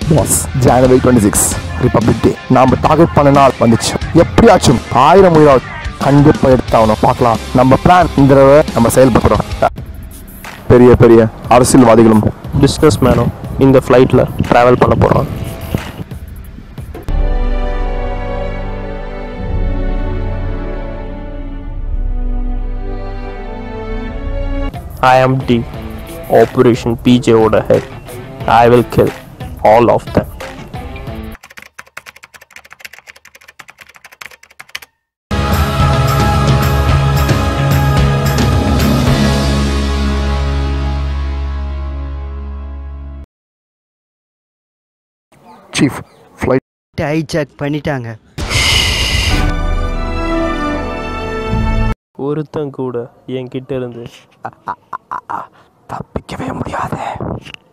Pass ஜனவரி twenty six republic day நாம target பண்ண நாள் வந்துச்சு எப்படியாச்சும் ஆயிரம் உயிராவது கண்டிப்பா எடுத்தாகணும் பார்க்கலாம் நம்ம பிளான் இந்த தடவை நம்ம செயல்படுறோம் பெரிய பெரிய அரசியல்வாதிகளும் பிஸ்னஸ் மேனும் இந்த ஃப்ளைட்டில் ட்ராவல் பண்ண போகிறான் I am D. Operation PJ ஓட head. I will kill all of them. Chief flight hijack பண்ணிட்டாங்க ஒருத்தன் கூட என்கிட்ட இருந்து தப்பிக்கவே முடியாது